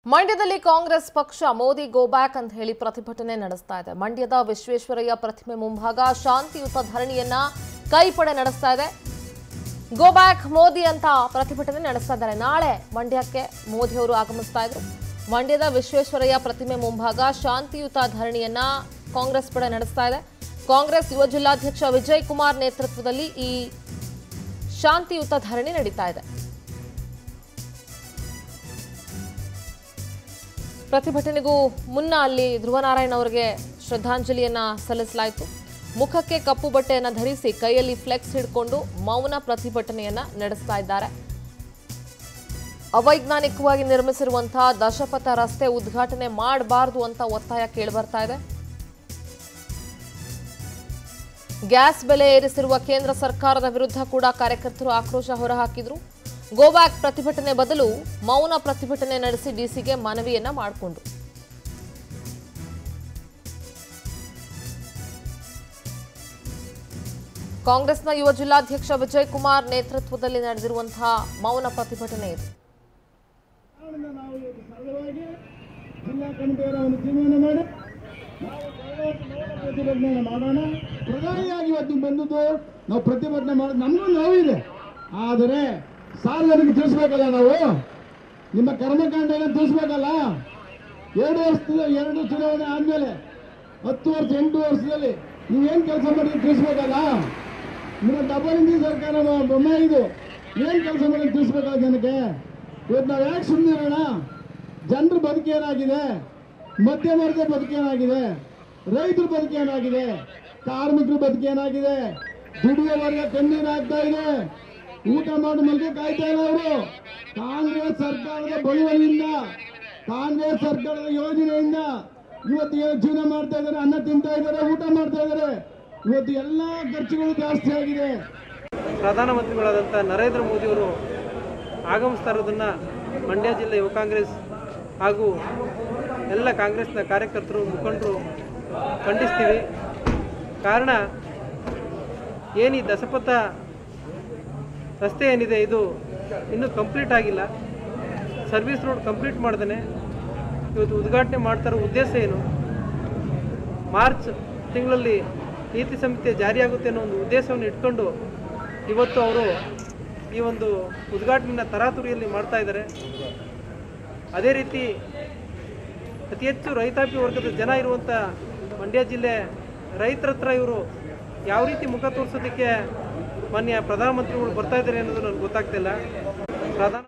ಮಂಡ್ಯದಲ್ಲಿ ಕಾಂಗ್ರೆಸ್ ಪಕ್ಷ Modi go back ಅಂತ ಹೇಳಿ ಪ್ರತಿಭಟನೆ ನಡೆಸ್ತಾ ಇದೆ ಮಂಡ್ಯದ ವಿಶ್ವೇಶ್ವರಯ್ಯ ಪ್ರತಿಮೆ ಮುಂಭಾಗ ಶಾಂತಿಯುತ ಧರಣಿಯನ್ನ ಕೈಪಡೆ ನಡೆಸ್ತಾ ಇದೆ ಗೋ ಬ್ಯಾಕ್ ಮೋದಿ ಅಂತ ಪ್ರತಿಭಟನೆ ನಡೆಸ್ತಾ ಇದ್ದಾರೆ ನಾಳೆ ಮಂಡ್ಯಕ್ಕೆ ಮೋದಿ ಅವರು ಆಗಮಿಸ್ತಾ ಇದ್ರು ಮಂಡ್ಯದ ವಿಶ್ವೇಶ್ವರಯ್ಯ ಪ್ರತಿಮೆ ಮುಂಭಾಗ ಶಾಂತಿಯುತ ಧರಣಿಯನ್ನ ಕಾಂಗ್ರೆಸ್ ಪಡೆ ನಡೆಸ್ತಾ ಇದೆ ಕಾಂಗ್ರೆಸ್ ಯುವ ಜಿಲ್ಲಾಧ್ಯಕ್ಷ ವಿಜಯ್ ಕುಮಾರ್ ನೇತೃತ್ವದಲ್ಲಿ ಈ ಶಾಂತಿಯುತ ಧರಣಿ ನಡೀತಾ ಇದೆ ಪ್ರತಿಭಟನೆಗೂ ಮುನ್ನ ಅಲ್ಲಿ ಧ್ರುವನಾರಾಯಣ್ ಅವರಿಗೆ ಶ್ರದ್ಧಾಂಜಲಿಯನ್ನ ಸಲ್ಲಿಸಲಾಯಿತು ಮುಖಕ್ಕೆ ಕಪ್ಪು ಬಟ್ಟೆಯನ್ನ ಧರಿಸಿ ಕೈಯಲ್ಲಿ ಫ್ಲೆಕ್ಸ್ ಹಿಡ್ಕೊಂಡು ಮೌನ ಪ್ರತಿಭಟನೆಯನ್ನ ನಡೆಸ್ತಾ ಇದ್ದಾರೆ ಅವೈಜ್ಞಾನಿಕವಾಗಿ ನಿರ್ಮಿಸಿರುವಂತಹ ದಶಪಥ ರಸ್ತೆ ಉದ್ಘಾಟನೆ ಮಾಡಬಾರದು ಅಂತ ಒತ್ತಾಯ ಕೇಳಿಬರ್ತಾ ಇದೆ ಗ್ಯಾಸ್ ಬೆಲೆ ಏರಿಸಿರುವ ಕೇಂದ್ರ ಸರ್ಕಾರದ ವಿರುದ್ಧ ಕೂಡ ಕಾರ್ಯಕರ್ತರು ಆಕ್ರೋಶ ಹೊರಹಾಕಿದ್ರು ಗೋಬ್ಯಾಕ್ ಪ್ರತಿಭಟನೆ ಬದಲು ಮೌನ ಪ್ರತಿಭಟನೆ ನಡೆಸಿ ಡಿಸಿಗೆ ಮನವಿಯನ್ನ ಮಾಡಿಕೊಂಡ್ರು ಕಾಂಗ್ರೆಸ್ನ ಯುವ ಜಿಲ್ಲಾಧ್ಯಕ್ಷ ವಿಜಯ್ ಕುಮಾರ್ ನೇತೃತ್ವದಲ್ಲಿ ನಡೆದಿರುವಂತಹ ಮೌನ ಪ್ರತಿಭಟನೆ ಇದು ಕಾರಣದಿಂದ ನಾವು ಇವತ್ತು ಸರಳವಾಗಿ ಜಿಲ್ಲಾ ಕಮಿಟಿಯವರ ಒಂದು ತೀರ್ಮಾನ ಮಾಡಿ ನಾವು ಸರಳವಾಗಿ ಪ್ರತಿಭಟನೆ ಮಾಡೋಣ ಪ್ರಧಾನಿಯಾಗಿ ಇವತ್ತು ನೀವು ಬಂದದ್ದು ನಾವು ಪ್ರತಿಭಟನೆ ಮಾಡೋದು ನಮಗೂ ನೋವಿದೆ ಆದರೆ ಸಾರ್ವಜನಿಕ ತಿಳಿಸ್ಬೇಕಲ್ಲ ನಾವು ನಿಮ್ಮ ಕರ್ಮಕಾಂಡ ಏನೋ ತಿಳಿಸ್ಬೇಕಲ್ಲ ಎರಡು ವರ್ಷದ ಎರಡು ಚುನಾವಣೆ ಆದಮೇಲೆ ಹತ್ತು ವರ್ಷ ಎಂಟು ವರ್ಷದಲ್ಲಿ ನೀವೇನು ಕೆಲಸ ಮಾಡಿದ್ರೆ ತಿಳಿಸ್ಬೇಕಲ್ಲ ನಿಮ್ಮ ಡಬಲ್ ಇಂಜಿನ್ ಸರ್ಕಾರ ಬೊಮ್ಮಾಯಿದು ಏನು ಕೆಲಸ ಮಾಡಿ ತಿಳಿಸ್ಬೇಕಲ್ಲ ಜನಕ್ಕೆ ಇವತ್ತು ನಾವು ಯಾಕೆ ಸುಮ್ಮನಿರೋಣ ಜನರ ಬದುಕೇನಾಗಿದೆ ಮಧ್ಯಮ ವರ್ಗ ಬದುಕೇನಾಗಿದೆ ರೈತರ ಬದುಕೇನಾಗಿದೆ ಕಾರ್ಮಿಕರ ಬದುಕೇನಾಗಿದೆ ದುಡಿಯೋ ವರ್ಗ ಕಣ್ಣೀರಾಗ್ತಾ ಇದೆ ಊಟ ಮಾಡಿ ಮಲ್ಗೆ ಕಾಯ್ತಾ ಇಲ್ಲ ಅವರು ಕಾಂಗ್ರೆಸ್ ಸರ್ಕಾರದ ಬಳುವಳಿಯಿಂದ ಕಾಂಗ್ರೆಸ್ ಸರ್ಕಾರದ ಯೋಜನೆಯಿಂದ ಇವತ್ತು ಏನು ಜೀವನ ಮಾಡ್ತಾ ಇದ್ದಾರೆ ಅನ್ನ ತಿಂತಾ ಇದ್ದಾರೆ ಊಟ ಮಾಡ್ತಾ ಇದ್ದಾರೆ ಇವತ್ತು ಎಲ್ಲಾ ಖರ್ಚುಗಳು ಜಾಸ್ತಿ ಆಗಿದೆ ಪ್ರಧಾನಮಂತ್ರಿಗಳಾದಂಥ ನರೇಂದ್ರ ಮೋದಿಯವರು ಆಗಮಿಸ್ತಾ ಇರೋದನ್ನು ಮಂಡ್ಯ ಜಿಲ್ಲೆ ಯುವ ಕಾಂಗ್ರೆಸ್ ಹಾಗೂ ಎಲ್ಲ ಕಾಂಗ್ರೆಸ್ನ ಕಾರ್ಯಕರ್ತರು ಮುಖಂಡರು ಖಂಡಿಸ್ತೀವಿ ಕಾರಣ ಏನು ಈ ದಶಪಥ ರಸ್ತೆ ಏನಿದೆ ಇದು ಇನ್ನೂ ಕಂಪ್ಲೀಟ್ ಆಗಿಲ್ಲ ಸರ್ವಿಸ್ ರೋಡ್ ಕಂಪ್ಲೀಟ್ ಮಾಡ್ದೇ ಇವತ್ತು ಉದ್ಘಾಟನೆ ಮಾಡ್ತಾ ಇರೋ ಉದ್ದೇಶ ಏನು ಮಾರ್ಚ್ ತಿಂಗಳಲ್ಲಿ ನೀತಿ ಸಂಹಿತೆ ಜಾರಿಯಾಗುತ್ತೆ ಅನ್ನೋ ಒಂದು ಉದ್ದೇಶವನ್ನು ಇಟ್ಕೊಂಡು ಇವತ್ತು ಅವರು ಈ ಒಂದು ಉದ್ಘಾಟನೆನ ತರಾತುರಿಯಲ್ಲಿ ಮಾಡ್ತಾ ಇದ್ದಾರೆ ಅದೇ ರೀತಿ ಅತಿ ಹೆಚ್ಚು ರೈತಾಪಿ ವರ್ಗದ ಜನ ಇರುವಂಥ ಮಂಡ್ಯ ಜಿಲ್ಲೆ ರೈತರ ಹತ್ರ ಇವರು ಯಾವ ರೀತಿ ಮುಖ ತೋರಿಸೋದಕ್ಕೆ ಮಾನ್ಯ ಪ್ರಧಾನಮಂತ್ರಿಗಳು ಬರ್ತಾ ಇದ್ದಾರೆ ಅನ್ನೋದು ನನಗೆ ಗೊತ್ತಾಗ್ತಿಲ್ಲ ಪ್ರಧಾನ